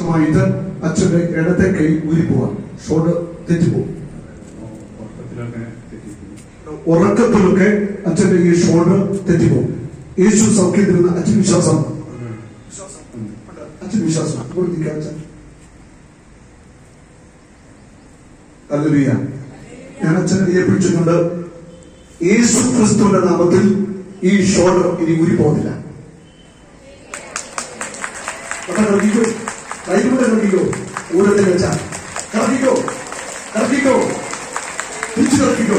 ശക്തമായിട്ട് അച്ഛന്റെ ഇടത്തെ കൈ ഊരിപ്പോവാൻ ഷോൾഡർ തെറ്റിപ്പോവും ഉറക്കത്തിലൊക്കെ തെറ്റിക്കുന്നു ഉറക്കത്തിലൊക്കെ അച്ഛന്റെ ഈ ഷോൾഡർ തെറ്റിപ്പോവും യേശു സൗഖ്യത്തിരുന്ന അച്ഛൻ വിശ്വാസം അച്ഛൻ വിശ്വാസം ഇപ്പോൾ നിൽക്കാം അച്ഛൻ ഹല്ലേലൂയ. ഞാൻ അച്ഛനെ ഏൽപ്പിച്ചിട്ടുണ്ട് യേശു ക്രിസ്തുവിന്റെ നാമത്തിൽ ഈ ഷോൾഡർ ഇനി ഊരി പോകുന്നില്ല അപ്പൊ കറക്കിക്കോ കൈകൊണ്ട് കറക്കിക്കോ ഊരത്തിൽ വെച്ച കറക്കിക്കോ കറക്കിക്കോ തിരിച്ചു കറക്കിക്കോ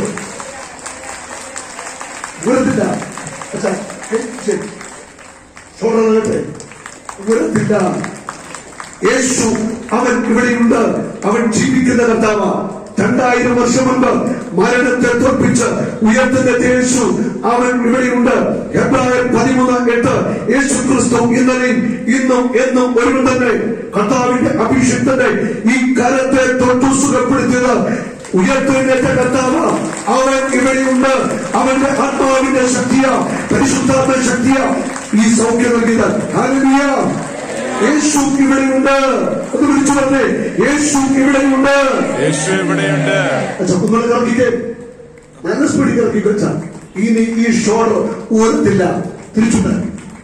ഊരത്തില്ല അച്ഛാ ഏയ് ശരി ഷോൾഡർ നിലട്ടെ ഊരത്തില്ല യേശു അവൻ ഇവിടെയുണ്ട് അവൻ ജീവിക്കുന്ന കർത്താവ് രണ്ടായിരം വർഷം മുമ്പ് മരണത്തെ തോൽപ്പിച്ച് ഉയർത്തുന്ന യേശു അവൻ ഇവിടെയുണ്ട് എബ്രാഹിം പതിമൂന്ന് എട്ട് യേശു ക്രിസ്തു ഇന്നലെയും ഇന്നും എന്നും ഒരുവൻ തന്നെ കർത്താവിന്റെ അഭിഷിക്തന്റെ ഈ കരത്തെ തൊട്ടു സുഖപ്പെടുത്തിയത് ഉയർത്തെഴുന്നേറ്റ കർത്താവ് അവൻ ഇവിടെയുണ്ട് അവന്റെ ആത്മാവിന്റെ ശക്തിയ പരിശുദ്ധാത്മ ശക്തിയ ഈ സൗഖ്യം നൽകിയത് ഹല്ലേലൂയ യേശു ഇവിടെയുണ്ട് അത് വിളിച്ചു പറഞ്ഞേ യേശു ഇവിടെയുണ്ട് യേശു ഇവിടെയുണ്ട് അച്ഛാ നിങ്ങൾ ഇറക്കിക്കേ നല്ല സ്പീഡിൽ ഇറക്കി വെച്ച ഇനി ഈ ഷോർ ഊരത്തില്ല തിരിച്ചുണ്ട്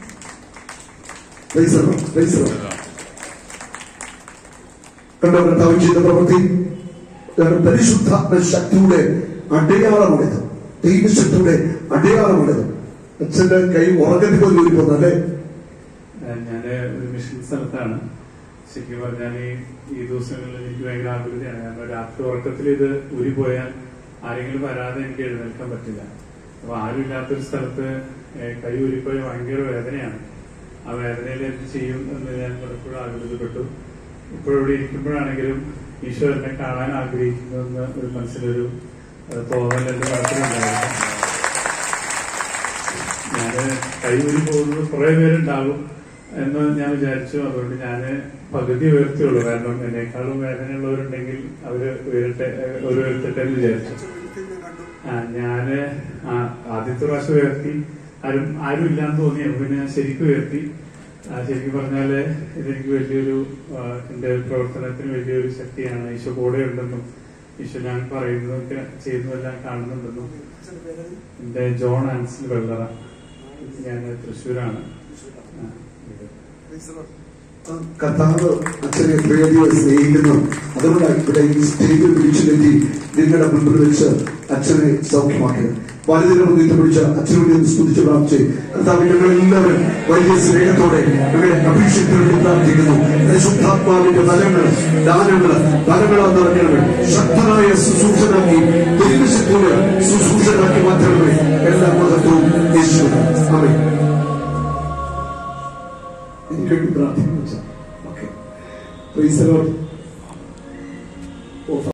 കണ്ടോ കർത്താവ് ചെയ്ത പ്രവൃത്തി ഇതാണ് പരിശുദ്ധാത്മ ശക്തിയുടെ അടയാളമാണിത് ദൈവശക്തിയുടെ അടയാളമാണിത് അച്ഛന്റെ കൈ ഉറക്കത്തിൽ പോലും ഊരി പോകുന്നു അല്ലേ ഞാൻ ഒരു മിഷൻ സ്ഥലത്താണ് ശരിക്കും പറഞ്ഞാൽ ഈ ഈ ദിവസങ്ങളിൽ എനിക്ക് ഭയങ്കര ആകുലതയാണ് കാരണം രാത്രി ഉറക്കത്തിൽ ഇത് ഊരിപ്പോയാൽ ആരെങ്കിലും വരാതെ എനിക്ക് എഴുന്നേൽക്കാൻ പറ്റില്ല അപ്പൊ ആരും ഇല്ലാത്തൊരു സ്ഥലത്ത് ഏഹ്, കൈ ഊരിപ്പോയാൽ ഭയങ്കര വേദനയാണ് ആ വേദനയിൽ എന്ത് ചെയ്യും എന്ന് ഞാൻ പലപ്പോഴും ആകുലതപ്പെട്ടു ഇപ്പോഴിവിടെ ഇരിക്കുമ്പോഴാണെങ്കിലും ഈശോ എന്നെ കാണാൻ ആഗ്രഹിക്കുന്നുവെന്ന് ഒരു മനസ്സിലൊരു ഏഹ്, തോന്നൽ എന്റെ മനസ്സിലുണ്ടായിരുന്നു ഞാന് കൈകൂലി പോകുന്നത് കുറെ പേരുണ്ടാകും എന്ന് ഞാൻ വിചാരിച്ചു അതുകൊണ്ട് ഞാന് പകുതി ഉയർത്തിയുള്ളൂ കാരണം എന്നെക്കാളും വേദനയുള്ളവരുണ്ടെങ്കിൽ അവര് ഉയരട്ടെ ഏഹ് ഒരു ഉയർത്തട്ടെ എന്ന് വിചാരിച്ചു ആ ഞാന് ആ, ആദ്യത്തെ പ്രാവശ്യം ഉയർത്തി ആരും ആരും ഇല്ലാന്ന് തോന്നി അപ്പൊ പിന്നെ ഞാൻ ശരിക്കും ഉയർത്തി ആ, ശരിക്കും പറഞ്ഞാല് ഇതെനിക്ക് വലിയൊരു ആ, എന്റെ പ്രവർത്തനത്തിന് വലിയൊരു ശക്തിയാണ് ഈശോ കൂടെ ഉണ്ടെന്നും ഈശോ ഞാൻ പറയുന്നതൊക്കെ ചെയ്യുന്നതെല്ലാം കാണുന്നുണ്ടെന്നും എന്റെ ജോൺ ആൻസിൽ വെള്ളറ ഞാൻ തൃശ്ശൂരാണ് ആ, ഇത്. കർത്താവ് അച്ഛനെ എത്രയധികം സ്നേഹിക്കുന്നു അതുകൊണ്ടാണ് ഇവിടെ ഈ സ്റ്റേജിൽ പിടിച്ചു കെട്ടി നിങ്ങളുടെ മുൻപിൽ വെച്ച് അച്ഛനെ സൗഖ്യമാക്കിയത് വലുതിനെ മുന്നിട്ട് പിടിച്ച അച്ഛനു വേണ്ടി ഒന്ന് സ്തുതിച്ച് പ്രാർത്ഥിച്ച് കർത്താവ് ഞങ്ങളെല്ലാവരും വലിയ സ്നേഹത്തോടെ ഞങ്ങളെ അഭിഷേകത്തിന് വേണ്ടി പ്രാർത്ഥിക്കുന്നു പരിശുദ്ധാത്മാവിന്റെ ഫലങ്ങൾ ദാനങ്ങൾ ഫലങ്ങളാ നിറഞ്ഞവേ ശക്തനായ ശുശ്രൂഷനാക്കി ദൈവശക്തിയുടെ ശുശ്രൂഷനാക്കി മാറ്റണമേ എല്ലാ മഹത്വവും യേശുവിന് അമേ എനിക്ക് വേണ്ടി പ്രാർത്ഥിക്കുന്നു ഓക്കെ